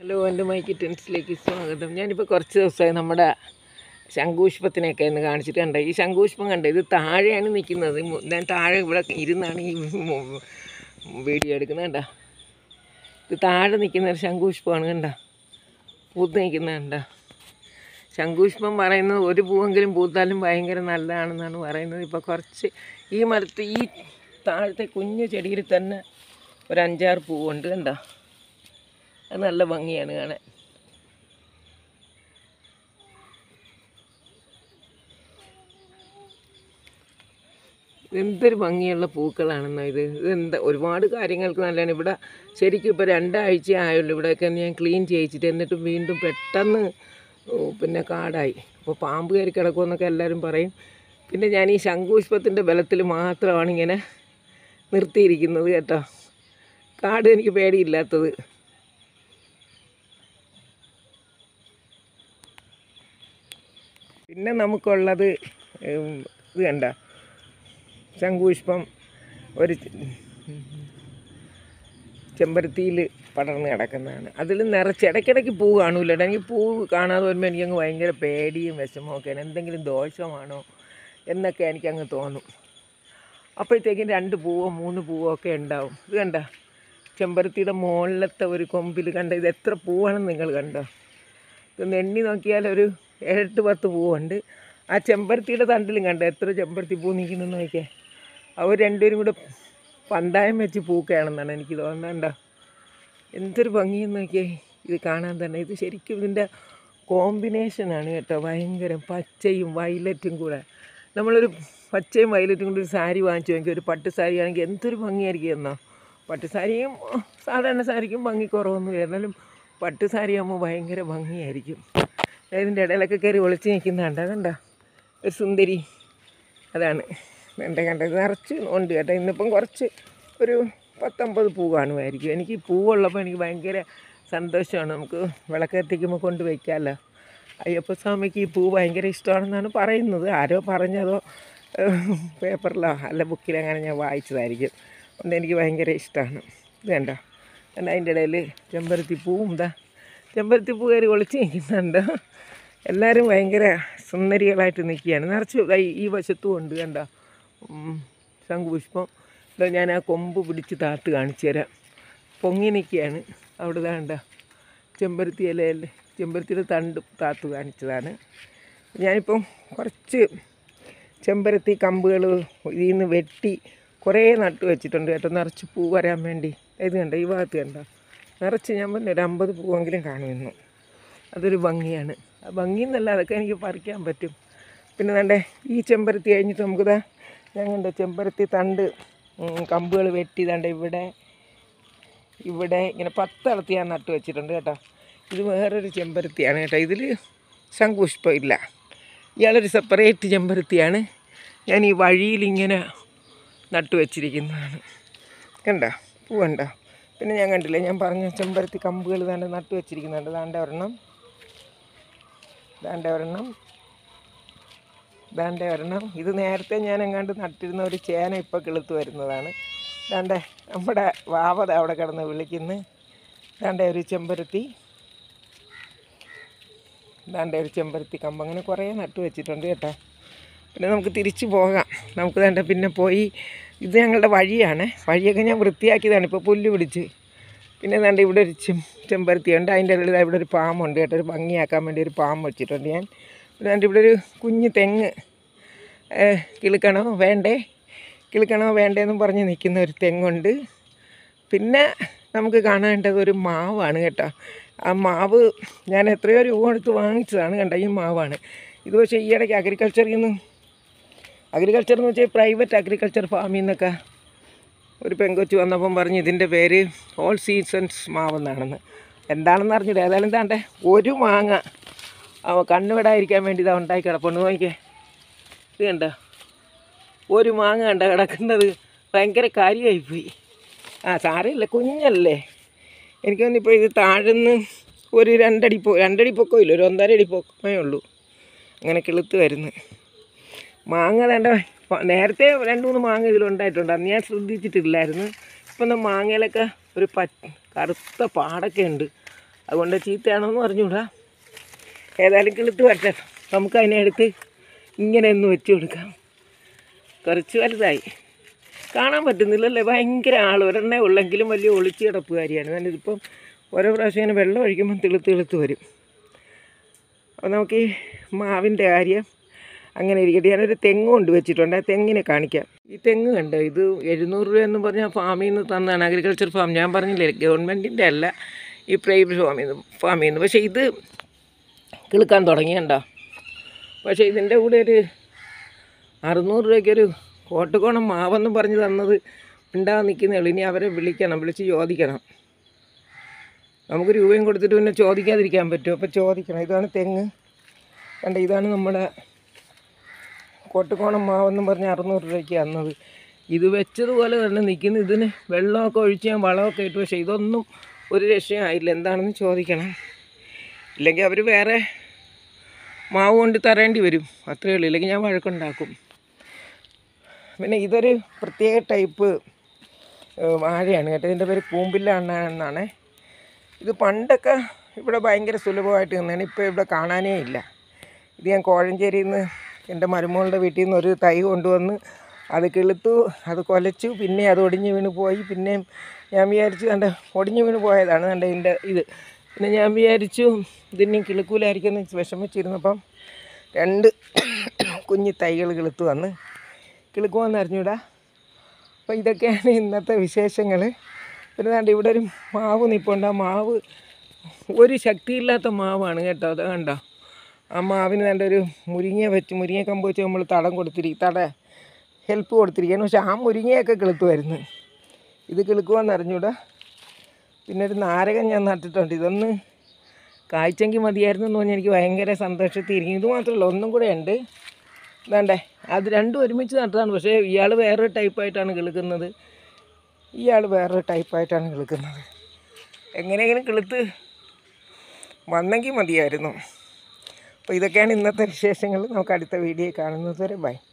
hello എൻ്റെ mic ടെൻസിലേക്ക് സ്വാഗതം ഞാനിപ്പോൾ കുറച്ച് ദിവസമായി നമ്മുടെ ശംഖുപുഷ്പത്തിനെയൊക്കെ ഒന്ന് കാണിച്ചിട്ട് കണ്ട ഈ ശംഖുപുഷ്പം കണ്ട ഇത് താഴെയാണ് നിൽക്കുന്നത് മു- ഞാൻ താഴെ ഇവിടെ ഇരുന്നാണ് ഈ മു- വീഡിയോ എടുക്കുന്നത് കണ്ട ഇത് താഴെ നിൽക്കുന്ന ഒരു ശംഖുപുഷ്പമാണ് കണ്ട പൂത്ത് നിൽക്കുന്നത് കണ്ട ശംഖുപുഷ്പം പറയുന്നത് ഒരു പൂവെങ്കിലും പൂത്താലും ഭയങ്കര നല്ലതാണെന്നാണ് പറയുന്നത് ഇപ്പോൾ കുറച്ച് ഈ മരത്ത് ഈ താഴത്തെ കുഞ്ഞു ചെടിയിൽ തന്നെ ഒരു അഞ്ചാറ് പൂവുണ്ട് കണ്ടോ അത് നല്ല ഭംഗിയാണ് കാണാൻ എന്തൊരു ഭംഗിയുള്ള പൂക്കളാണെന്നോ ഇത് ഇതെന്താ ഒരുപാട് കാര്യങ്ങൾക്ക് നല്ലതാണ് ഇവിടെ ശരിക്കും ഇപ്പോൾ രണ്ടാഴ്ച ആയുള്ളൂ ഇവിടെയൊക്കെ ഞാൻ ക്ലീൻ ചെയ്യിച്ചിട്ട് എന്നിട്ടും വീണ്ടും പെട്ടെന്ന് ഓ, പിന്നെ കാടായി അപ്പോൾ പാമ്പ് കയറി കിടക്കുമെന്നൊക്കെ എല്ലാവരും പറയും പിന്നെ ഞാൻ ഈ ശംഖുപുഷ്പത്തിൻ്റെ ബലത്തിൽ മാത്രമാണ് ഇങ്ങനെ നിർത്തിയിരിക്കുന്നത് കേട്ടോ കാട് എനിക്ക് പേടിയില്ലാത്തത് പിന്നെ നമുക്കുള്ളത് ഉം, ഇത് കണ്ട ശംഖുപുഷ്പം ഒരു ചെമ്പരത്തിയിൽ പടർന്ന് കിടക്കുന്നതാണ് അതിൽ നിറച്ച് ഇടയ്ക്കിടയ്ക്ക് പൂ കാണൂല എനിക്ക് പൂ കാണാതെ വരുമ്പോൾ എനിക്കങ്ങ് ഭയങ്കര പേടിയും വിഷമവും ഒക്കെയാണ് എന്തെങ്കിലും ദോഷമാണോ എന്നൊക്കെ എനിക്കങ്ങ് തോന്നും അപ്പോഴത്തേക്കും രണ്ട് പൂവോ മൂന്ന് പൂവോ ഒക്കെ ഉണ്ടാവും ഇത് കണ്ട ചെമ്പരത്തിയുടെ മുകളിലത്തെ ഒരു കൊമ്പിൽ കണ്ട ഇത് എത്ര പൂവാണെന്ന് നിങ്ങൾ കണ്ടോ ഇതൊന്ന് എണ്ണി നോക്കിയാൽ ഒരു ഏഴെട്ട് പത്ത് പൂവുണ്ട് ആ ചെമ്പരത്തിയുടെ തണ്ടിലും കണ്ടോ എത്ര ചെമ്പരത്തി പൂ നിൽക്കുന്നു നോക്കിയേ അവർ രണ്ടുപേരും കൂടെ പന്തായം വെച്ച് പൂക്കുകയാണെന്നാണ് എനിക്ക് തോന്നുന്നുണ്ടോ എന്തൊരു ഭംഗിയെന്ന് നോക്കിയേ ഇത് കാണാൻ തന്നെ ഇത് ശരിക്കും ഇതിൻ്റെ കോമ്പിനേഷനാണ് കേട്ടോ ഭയങ്കര പച്ചയും വയലറ്റും കൂടെ നമ്മളൊരു പച്ചയും വയലറ്റും കൂടി ഒരു സാരി വാങ്ങിച്ചു നോക്കി ഒരു പട്ട് സാരി ആണെങ്കിൽ എന്തൊരു ഭംഗിയായിരിക്കും എന്നോ പട്ട് സാരിയും ഉം, സാധാരണ സാരിക്കും ഭംഗി കുറവൊന്നും എന്നാലും പട്ട് സാരി ആകുമ്പോൾ ഭയങ്കര ഭംഗിയായിരിക്കും ഇതിൻ്റെ ഇടയിലൊക്കെ കയറി ഒളിച്ച് നിൽക്കുന്ന കണ്ട കണ്ട ഒരു സുന്ദരി അതാണ് എൻ്റെ കണ്ടത് നിറച്ച് ഉണ്ട് കേട്ടോ ഇന്നിപ്പം കുറച്ച് ഒരു പത്തൊമ്പത് പൂ കാണുമായിരിക്കും എനിക്ക് ഈ പൂവുള്ളപ്പോൾ എനിക്ക് ഭയങ്കര സന്തോഷമാണ് നമുക്ക് വിളക്കെത്തിക്കുമ്പോൾ കൊണ്ട് വയ്ക്കാമല്ലോ അയ്യപ്പ സ്വാമിക്ക് ഈ പൂ ഭയങ്കര ഇഷ്ടമാണെന്നാണ് പറയുന്നത് ആരോ പറഞ്ഞതോ ഏഹ്, പേപ്പറിലോ അല്ല ബുക്കിലോ അങ്ങനെ ഞാൻ വായിച്ചതായിരിക്കും അതുകൊണ്ട് എനിക്ക് ഭയങ്കര ഇഷ്ടമാണ് ഇത് കണ്ടോ കണ്ട അതിൻ്റെ ഇടയിൽ ചെമ്പരത്തി പൂവും ഇതാ ചെമ്പരത്തി പൂ കയറി ഒളിച്ച് നിൽക്കുന്നുണ്ട് എല്ലാവരും ഭയങ്കര സുന്ദരികളായിട്ട് നിൽക്കുകയാണ് നിറച്ച് ദാ ഈ- ഈ വശത്തും ഉണ്ട് കണ്ടോ ഉം, ശംഖുപുഷ്പം ഇതാ ഞാൻ ആ കൊമ്പ് പിടിച്ച് താത്ത് കാണിച്ചു തരാം പൊങ്ങി നിൽക്കുകയാണ് അവിടെ വേണ്ട ചെമ്പരത്തി ഇലയല്ലേ ചെമ്പരത്തിയുടെ തണ്ട് താത്ത് കാണിച്ചതാണ് ഞാനിപ്പം കുറച്ച് ചെമ്പരത്തി കമ്പുകൾ ഇതിൽ നിന്ന് വെട്ടി കുറേ നട്ട് വെച്ചിട്ടുണ്ട് കേട്ടോ നിറച്ച് പൂ വരാൻ വേണ്ടി ഇത് കണ്ടോ ഈ ഭാഗത്ത് കണ്ടോ നിറച്ച് ഞാൻ പറഞ്ഞു ഒരു അമ്പത് പൂവെങ്കിലും കാണുമെന്നു അതൊരു ഭംഗിയാണ് ആ ഭംഗി എന്നല്ല അതൊക്കെ എനിക്ക് പറിക്കാൻ പറ്റും പിന്നെ വേണ്ടേ ഈ ചെമ്പരത്തി കഴിഞ്ഞിട്ട് നമുക്കിതാ ഞാൻ കണ്ട ചെമ്പരത്തി തണ്ട് കമ്പുകൾ വെട്ടി ദാണ്ട ഇവിടെ ഇവിടെ ഇങ്ങനെ പത്തളത്തി ഞാൻ നട്ട് വെച്ചിട്ടുണ്ട് കേട്ടോ ഇത് വേറൊരു ചെമ്പരത്തിയാണ് കേട്ടോ ഇതിൽ ശംഖുപുഷ്പം ഇല്ല ഇയാളൊരു സെപ്പറേറ്റ് ചെമ്പരത്തിയാണ് ഞാൻ ഈ വഴിയിൽ ഇങ്ങനെ നട്ട് വെച്ചിരിക്കുന്നതാണ് കണ്ടോ പൂ കണ്ടോ പിന്നെ ഞാൻ കണ്ടില്ല ഞാൻ പറഞ്ഞ ചെമ്പരത്തി കമ്പുകൾ താണ്ട് നട്ട് വെച്ചിരിക്കുന്നുണ്ട് ദാണ്ട ഒരെണ്ണം ദാണ്ട ഒരെണ്ണം ദാണ്ട ഒരെണ്ണം ഇത് നേരത്തെ ഞാൻ എങ്ങാണ്ട് നട്ടിരുന്ന ഒരു ചേന ഇപ്പോൾ കിളുത്ത് വരുന്നതാണ് ദാണ്ട നമ്മുടെ വാവത അവിടെ കിടന്ന് വിളിക്കുന്നു ദാണ്ട ഒരു ചെമ്പരത്തി ദാണ്ട ഒരു ചെമ്പരത്തി കമ്പ് അങ്ങനെ കുറേ നട്ട് വെച്ചിട്ടുണ്ട് കേട്ടോ പിന്നെ നമുക്ക് തിരിച്ചു പോകാം നമുക്ക് വേണ്ട പിന്നെ പോയി ഇത് ഞങ്ങളുടെ വഴിയാണ് വഴിയൊക്കെ ഞാൻ വൃത്തിയാക്കിയതാണ് ഇപ്പോൾ പുല്ല് പിടിച്ച് പിന്നെ വേണ്ട ഇവിടെ ഒരു ചെം ചെമ്പരത്തിയുണ്ട് അതിൻ്റെ ഇടയിൽ ദാ ഇവിടെ ഒരു പാമ്പുണ്ട് കേട്ടോ ഒരു ഭംഗിയാക്കാൻ വേണ്ടി ഒരു പാമ്പ് വെച്ചിട്ടുണ്ട് ഞാൻ പിന്നെ വേണ്ട ഇവിടെ ഒരു കുഞ്ഞ് തെങ്ങ് ഏഹ്, കിളുക്കണോ വേണ്ടേ കിളുക്കണോ വേണ്ടേന്നും പറഞ്ഞ് നിൽക്കുന്ന ഒരു തെങ്ങുണ്ട് പിന്നെ നമുക്ക് കാണേണ്ടത് ഒരു മാവാണ് കേട്ടോ ആ മാവ് ഞാൻ എത്രയോ രൂപ കൊടുത്ത് വാങ്ങിച്ചതാണ് കണ്ട ഈ മാവാണ് ഇത് പക്ഷേ ഈ ഇടയ്ക്ക് അഗ്രികൾച്ചറിൽ നിന്ന് അഗ്രികൾച്ചർ എന്ന് വെച്ചാൽ പ്രൈവറ്റ് അഗ്രികൾച്ചർ ഫാമിൽ നിന്നൊക്കെ ഒരു പെങ്കൊച്ച് വന്നപ്പം പറഞ്ഞ് ഇതിൻ്റെ പേര് ഓൾ സീസൺസ് മാവെന്നാണെന്ന് എന്താണെന്ന് അറിഞ്ഞിട്ട് ഏതായാലും താണ്ടെ ഒരു മാങ്ങ അവ കണ്ണുവിടാതിരിക്കാൻ വേണ്ടി ഇതാ ഉണ്ടാക്കി കിടപ്പുണ്ട് നോക്കിക്കേ ഇത് കണ്ട ഒരു മാങ്ങ കണ്ട കിടക്കുന്നത് ഭയങ്കര കാര്യമായിപ്പോയി ആ സാരമില്ല കുഞ്ഞല്ലേ എനിക്ക് തോന്നിപ്പോൾ ഇത് താഴ്ന്ന് ഒരു രണ്ടടി പൊ രണ്ടടി പൊക്കമില്ല ഒരു ഒന്നര അടി പൊക്കമേ ഉള്ളൂ അങ്ങനെ കിളുത്ത് വരുന്നു മാങ്ങ വേണ്ട നേരത്തെ രണ്ട് മൂന്ന് മാങ്ങ ഇതിലുണ്ടായിട്ടുണ്ട് അന്ന് ഞാൻ ശ്രദ്ധിച്ചിട്ടില്ലായിരുന്നു ഇപ്പം മാങ്ങയിലൊക്കെ ഒരു പ കറുത്ത പാടൊക്കെ ഉണ്ട് അതുകൊണ്ട് ചീത്തയാണോ എന്ന് പറഞ്ഞുകൂടാ ഏതായാലും കിളുത്ത് വരട്ടെ നമുക്ക് അതിനെ എടുത്ത് ഇങ്ങനെ ഒന്ന് വെച്ച് കൊടുക്കാം കുറച്ച് വലുതായി കാണാൻ പറ്റുന്നില്ലല്ലേ ഭയങ്കര ആൾ ഒരെണ്ണേ ഉള്ളെങ്കിലും വലിയ ഒളിച്ച് കിടപ്പുകാരിയാണ് കാരണം ഇതിപ്പം ഓരോ പ്രാവശ്യം ഇങ്ങനെ വെള്ളം ഒഴിക്കുമ്പം തിളുത്ത് തിളുത്ത് വരും അപ്പോൾ നമുക്ക് ഈ മാവിൻ്റെ കാര്യം അങ്ങനെ ഇരിക്കട്ടെ ഞാനൊരു തെങ്ങ് കൊണ്ട് വെച്ചിട്ടുണ്ട് ആ തെങ്ങിനെ കാണിക്കാം ഈ തെങ്ങ് കണ്ടോ ഇത് എഴുന്നൂറ് രൂപ എന്ന് പറഞ്ഞാൽ ഫാമിൽ നിന്ന് തന്നതാണ് അഗ്രികൾച്ചർ ഫാം ഞാൻ പറഞ്ഞില്ലേ ഗവൺമെൻറ്റിൻ്റെ അല്ല ഈ പ്രൈവറ്റ് ഫാമിൽ നിന്ന് ഫാമിൽ നിന്ന് പക്ഷേ ഇത് കിളുക്കാൻ തുടങ്ങിയണ്ടോ പക്ഷേ ഇതിൻ്റെ കൂടെ ഒരു അറുന്നൂറ് രൂപയ്ക്കൊരു കോട്ടുകോണം മാവെന്ന് പറഞ്ഞ് തന്നത് ഉണ്ടാകാൻ നിൽക്കുന്നേ ഉള്ളൂ ഇനി അവരെ വിളിക്കണം വിളിച്ച് ചോദിക്കണം നമുക്ക് രൂപയും കൊടുത്തിട്ട് പിന്നെ ചോദിക്കാതിരിക്കാൻ പറ്റുമോ അപ്പോൾ ചോദിക്കണം ഇതാണ് തെങ്ങ് കണ്ട ഇതാണ് നമ്മുടെ കോട്ടുകോണം മാവെന്നും പറഞ്ഞ് അറുന്നൂറ് രൂപയ്ക്ക് തന്നത് ഇത് വെച്ചതുപോലെ തന്നെ നിൽക്കുന്നു ഇതിന് വെള്ളമൊക്കെ ഒഴിച്ച് ഞാൻ വളമൊക്കെ ഇട്ടു പക്ഷേ ഇതൊന്നും ഒരു രക്ഷയും ആയില്ല എന്താണെന്ന് ചോദിക്കണം ഇല്ലെങ്കിൽ അവർ വേറെ മാവ് കൊണ്ട് തരേണ്ടി വരും അത്രയേ ഉള്ളൂ ഇല്ലെങ്കിൽ ഞാൻ വഴക്കുണ്ടാക്കും പിന്നെ ഇതൊരു പ്രത്യേക ടൈപ്പ് ഏഹ്, വാഴയാണ് കേട്ടോ ഇതിൻ്റെ പേര് കൂമ്പില്ല അണ്ണ എന്നാണ് ഇത് പണ്ടൊക്കെ ഇവിടെ ഭയങ്കര സുലഭമായിട്ട് നിന്നാണ് ഇപ്പോൾ ഇവിടെ കാണാനേ ഇല്ല ഇത് ഞാൻ കോഴഞ്ചേരിയിൽ നിന്ന് എൻ്റെ മരുമകളുടെ വീട്ടിൽ നിന്ന് ഒരു തൈ കൊണ്ടുവന്ന് അത് കിളുത്തു അത് കൊലച്ചു പിന്നെ അത് ഒടിഞ്ഞ് വീണ് പോയി പിന്നെയും ഞാൻ വിചാരിച്ചു കണ്ട ഒടിഞ്ഞ് വീണ് പോയതാണ് കണ്ട ഇതിൻ്റെ ഇത് പിന്നെ ഞാൻ വിചാരിച്ചു ഇതിനി കിളുക്കൂലായിരിക്കും എന്ന് വിഷമിച്ചിരുന്നപ്പം രണ്ട് കുഞ്ഞു തൈകൾ കിളുത്തു വന്ന് കിളുക്കുമെന്ന് അറിഞ്ഞൂടാ അപ്പോൾ ഇതൊക്കെയാണ് ഇന്നത്തെ വിശേഷങ്ങൾ പിന്നെ ദാണ്ട് ഇവിടെ ഒരു മാവ് നിൽപ്പുണ്ട് ആ മാവ് ഒരു ശക്തിയില്ലാത്ത മാവാണ് കേട്ടോ അത് കണ്ടോ ആ മാവിന് വേണ്ട ഒരു മുരിങ്ങ വെച്ച് മുരിങ്ങ കമ്പ് വെച്ച് നമ്മൾ തടം കൊടുത്തിരിക്കും തട ഹെൽപ്പ് കൊടുത്തിരിക്കുകയാണ് പക്ഷെ ആ മുരിങ്ങയൊക്കെ കിളുത്തുമായിരുന്നു ഇത് കിളുക്കുമെന്ന് അറിഞ്ഞൂടാ പിന്നെ ഒരു നാരകം ഞാൻ നട്ടിട്ടുണ്ട് ഇതൊന്ന് കായ്ച്ചെങ്കിൽ മതിയായിരുന്നു എന്ന് പറഞ്ഞാൽ എനിക്ക് ഭയങ്കര സന്തോഷത്തിൽ ഇരിക്കും ഇത് മാത്രമല്ല ഒന്നും കൂടെ ഉണ്ട് വേണ്ടേ അത് രണ്ടും ഒരുമിച്ച് നട്ടതാണ് പക്ഷേ ഇയാൾ വേറൊരു ടൈപ്പായിട്ടാണ് കിളുക്കുന്നത് ഇയാൾ വേറൊരു ടൈപ്പായിട്ടാണ് കിളുക്കുന്നത് എങ്ങനെയെങ്കിലും കിളുത്ത് വന്നെങ്കിൽ മതിയായിരുന്നു അപ്പോൾ ഇതൊക്കെയാണ് ഇന്നത്തെ വിശേഷങ്ങൾ നമുക്ക് അടുത്ത വീഡിയോ കാണുന്നത് വരെ ബൈ